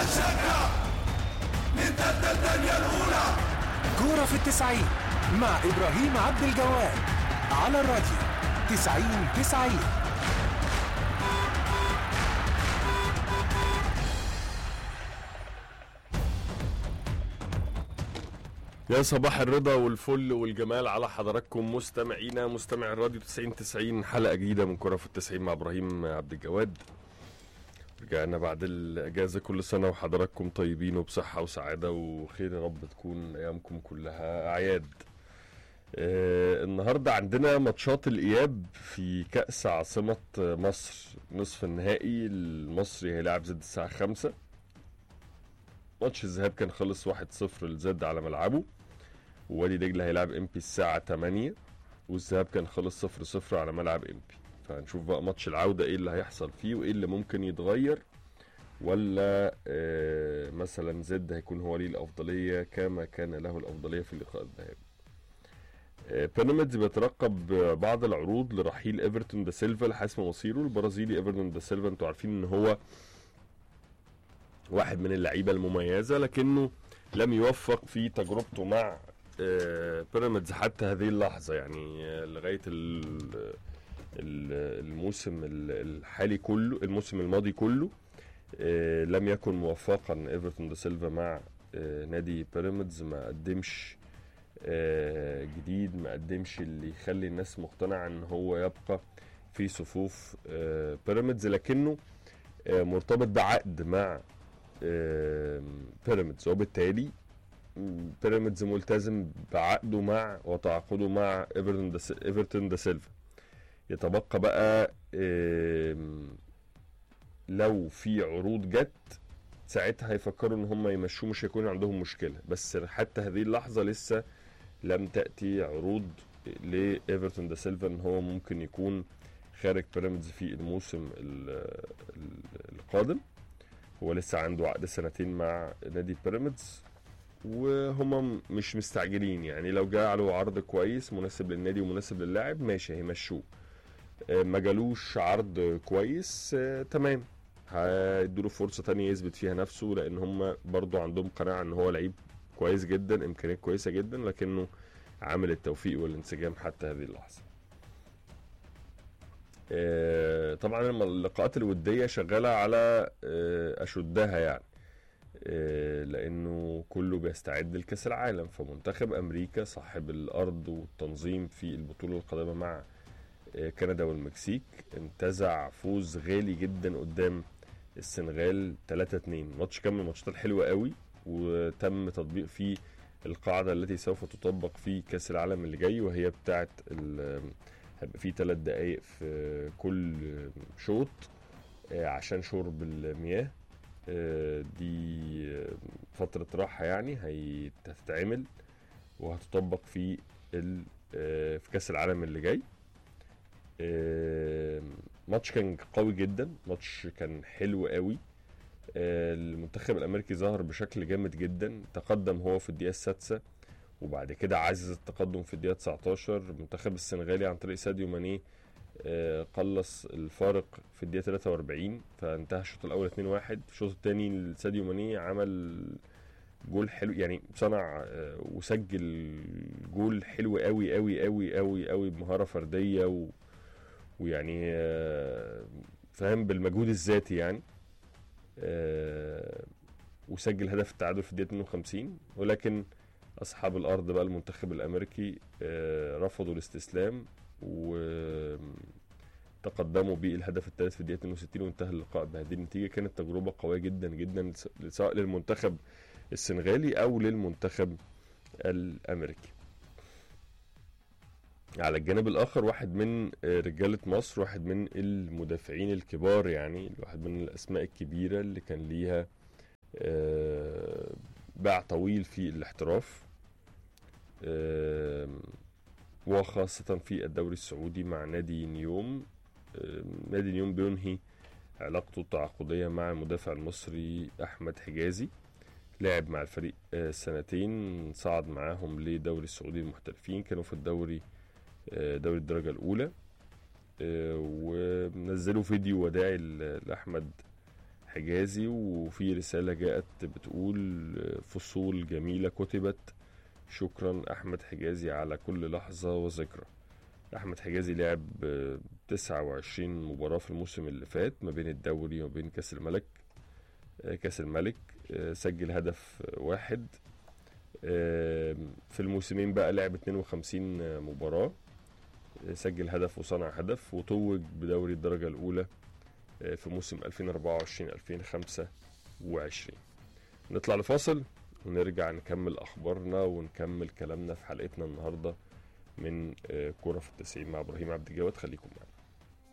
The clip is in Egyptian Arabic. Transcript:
كورة في التسعين مع إبراهيم عبد الجواد على الراديو تسعين تسعين يا صباح الرضا والفل والجمال على حضراتكم مستمعينا مستمع الراديو 90 90 حلقه جديده من كره في التسعين مع ابراهيم عبد الجواد رجعنا بعد الاجازه كل سنه وحضراتكم طيبين وبصحه وسعاده وخير يا رب تكون ايامكم كلها اعياد آه النهارده عندنا ماتشات الاياب في كاس عاصمه مصر نصف النهائي المصري هيلاعب زد الساعه 5 ماتش الذهاب كان خلص 1-0 لزد على ملعبه ووادي دجله هيلعب ام بي الساعه 8 والذهاب كان خلص 0-0 على ملعب ام بي فهنشوف بقى ماتش العوده ايه اللي هيحصل فيه وايه اللي ممكن يتغير ولا آه مثلا زد هيكون هو ليه الافضليه كما كان له الافضليه في اللقاء الذهابي آه بيراميدز بيترقب بعض العروض لرحيل ايفرتون دا سيلفا لحسم مصيره البرازيلي ايفرتون دا سيلفا انتوا عارفين ان هو واحد من اللعيبه المميزه لكنه لم يوفق في تجربته مع آه، بيراميدز حتى هذه اللحظه يعني آه، لغايه ال- ال- الموسم ال- الحالي كله الموسم الماضي كله آه، لم يكن موفقا ايفرتون دا سيلفا مع آه، نادي بيراميدز ما قدمش آه، جديد ما قدمش اللي يخلي الناس مقتنعه ان هو يبقى في صفوف آه، بيراميدز لكنه آه، مرتبط بعقد مع آم، بيراميدز وبالتالي م، بيراميدز ملتزم بعقده مع وتعاقده مع ايفرتون دا س- ايفرتون دا سيلفا يتبقى بقى آم، لو في عروض جت ساعتها هيفكروا ان هم يمشوه مش هيكون عندهم مشكله بس حتى هذه اللحظه لسه لم تاتي عروض لايفرتون دا سيلفا ان هو ممكن يكون خارج بيراميدز في الموسم ال- ال- القادم هو لسه عنده عقد سنتين مع نادي بيراميدز وهم مش مستعجلين يعني لو جاء له عرض كويس مناسب للنادي ومناسب للاعب ماشي هيمشوه آه، ما جالوش عرض كويس آه، تمام هيدوا له فرصه تانية يثبت فيها نفسه لان هم برضو عندهم قناعه ان هو لعيب كويس جدا امكانيات كويسه جدا لكنه عامل التوفيق والانسجام حتى هذه اللحظه آه، طبعا لما اللقاءات الوديه شغاله على آه، اشدها يعني آه، لانه كله بيستعد لكاس العالم فمنتخب امريكا صاحب الارض والتنظيم في البطوله القادمه مع آه، كندا والمكسيك انتزع فوز غالي جدا قدام السنغال 3 2 ماتش كان من الماتشات الحلوه قوي وتم تطبيق فيه القاعده التي سوف تطبق في كاس العالم اللي جاي وهي بتاعه ال- هيبقى في ثلاث دقايق في كل شوط آه، عشان شرب المياه آه، دي آه، فترة راحة يعني هي- هتتعمل وهتطبق في ال- آه، في كأس العالم اللي جاي آه، ماتش كان قوي جدا ماتش كان حلو قوي آه، المنتخب الامريكي ظهر بشكل جامد جدا تقدم هو في الدقيقه السادسه وبعد كده عزز التقدم في الدقيقه 19 المنتخب السنغالي عن طريق ساديو ماني آه، قلص الفارق في الدقيقه 43 فانتهى الشوط الاول 2-1 الشوط الثاني ساديو ماني عمل جول حلو يعني صنع آه، وسجل جول حلو قوي قوي قوي قوي قوي بمهاره فرديه و ويعني آه، فاهم بالمجهود الذاتي يعني آه، وسجل هدف التعادل في الدقيقه 52 ولكن اصحاب الارض بقى المنتخب الامريكي آه، رفضوا الاستسلام وتقدموا بالهدف الثالث في الدقيقه 62 وانتهى اللقاء بهذه النتيجه كانت تجربه قويه جدا جدا سواء للمنتخب السنغالي او للمنتخب الامريكي على الجانب الاخر واحد من آه، رجاله مصر واحد من المدافعين الكبار يعني واحد من الاسماء الكبيره اللي كان ليها آه، باع طويل في الاحتراف آم، وخاصة في الدوري السعودي مع نادي نيوم آم، نادي نيوم بينهي علاقته التعاقدية مع المدافع المصري أحمد حجازي لعب مع الفريق آه، سنتين صعد معاهم لدوري السعودي المحترفين كانوا في الدوري آه، دوري الدرجة الأولى آه، ونزلوا فيديو وداعي ل- لأحمد حجازي وفي رسالة جاءت بتقول آه، فصول جميلة كتبت شكرا أحمد حجازي على كل لحظة وذكرى أحمد حجازي لعب آه، 29 مباراة في الموسم اللي فات ما بين الدوري وما بين كأس الملك آه، كأس الملك آه، سجل هدف آه، واحد آه، في الموسمين بقى لعب 52 مباراة آه، سجل هدف وصنع هدف وتوج بدوري الدرجة الأولى آه، في موسم 2024 2025 نطلع لفاصل ونرجع نكمل أخبارنا ونكمل كلامنا في حلقتنا النهاردة من آه، كرة في التسعين مع إبراهيم عبد الجواد خليكم معنا